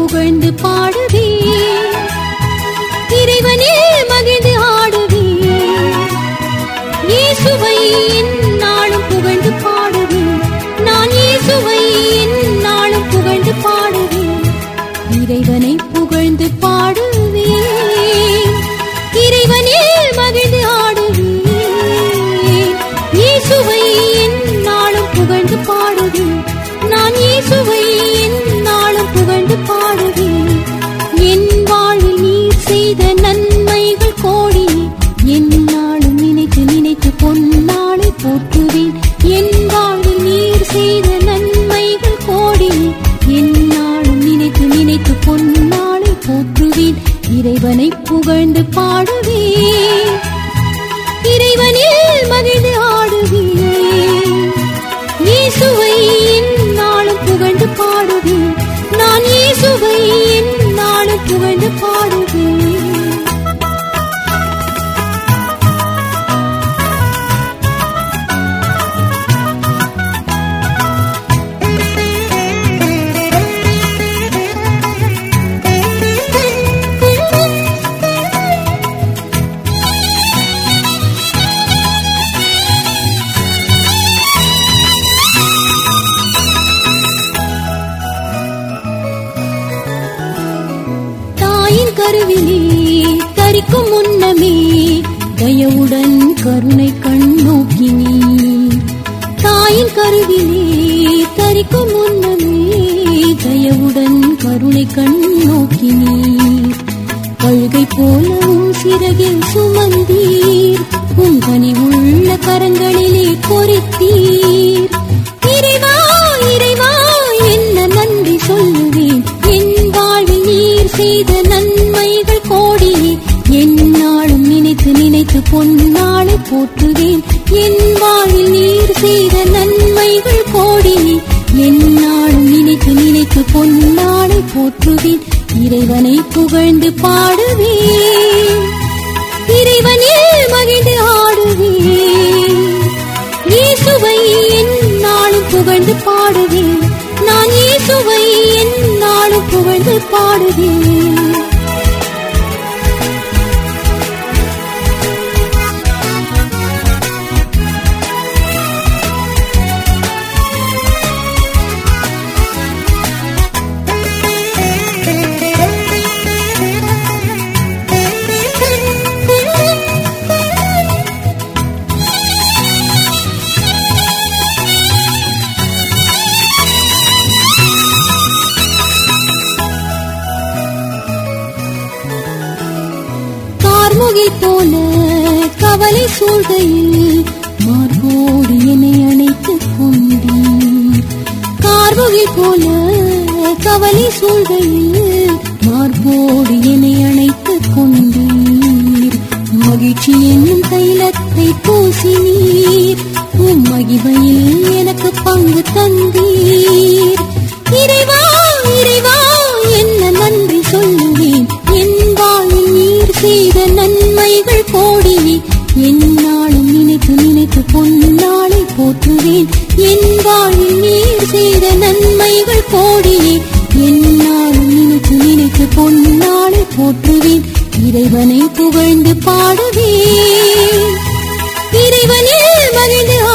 புகழ்ந்து பாடுவேன் இறைவனில் மகிழ்ந்து ஆடுவேன் இயேசுவை நாளும் புகழ்ந்து பாடுவேன் நான் இயேசுவை நாளும் புகழ்ந்து பாடுவேன் இறைவனை புகழ்ந்து பாடுவேன் இறைவனில் மகிழ்ந்து ஆடுவேன் இயேசுவை நாளும் புகழ்ந்து பாடுவேன் நான் இயேசுவை நாளும் புகழ்ந்து பாடுவேன் என் வாழ்வில் நீர் செய்த நன்மைகள் கோடி என் நாளும் நினைத்து நினைத்து பொன்னாளை போற்றுவேன் என் வாழ்வில் நீர் செய்த நன்மைகள் கோடி என் நாளும் நினைத்து நினைத்து பொன்னாளை போற்றுவேன் இறைவனை புகழ்ந்து பாடுவேன் இறைவனில் மகிழ்ந்து ஆடுவேன் இயேசுவை நாளும் புகழ்ந்து பாடுவேன் நான் இயேசுவை நாளும் புகழ்ந்து பாடுவேன் தாயின் கருவிலே தரிக்கும் முன்னமே தயவுடன் கருணை கண் நோக்கினீ தாயின் கருவிலே தரிக்கும் முன்னமே தயவுடன் கருணை கண் நோக்கினீ கழுகை போலவும் சிறகில் சுமந்தீர் உன் கனிவுள்ள கரங்களிலே பொறித்தீர் இறைவா இறைவா என்ன நன்றி சொல்லுவேன் என் வாழ்வில் நீர் செய்த நன்மைகள் கோடி என் நாளும் நினைத்து நினைத்து பொன்னாளை போற்றுவேன் என் வாழ்வில் நீர் செய்த நன்மைகள் கோடி என் நாளும் நினைத்து நினைத்து பொன்னாளை போற்றுவேன் இறைவனை புகழ்ந்து பாடுவேன் இறைவனில் மகிழ்ந்து ஆடுவேன் இயேசுவை என் நாளும் புகழ்ந்து பாடுவேன் நான் இயேசுவை என் நாளும் புகழ்ந்து பாடுவேன் கார்முகை போல கவலை சூழ்கையில் மார்போடு என்னை அணைத்துக் கொண்டீர் கார்முகை போல கவலை சூழ்கையில் மார்போடு என்னை அணைத்துக் கொண்டீர் மகிழ்ச்சி என்னும் தைலத்தை பூசினீர் உம் மகிமையில் எனக்கு பங்கு தந்தீர் இறைவா இறைவா என்ன நன்றி சொல்லுவேன் என் வாழ்வில் நீர் செய்த நன்மைகள் கோடி என் நாளும் நினைத்து நினைத்து பொன்னாளை போற்றுவேன் என் வாழ்வில் நீர் செய்த நன்மைகள் கோடி என் நாளும் நினைத்து நினைத்து பொன்னாளை போற்றுவேன் இறைவனை புகழ்ந்து பாடுவேன் இறைவனில் மகிழ்ந்து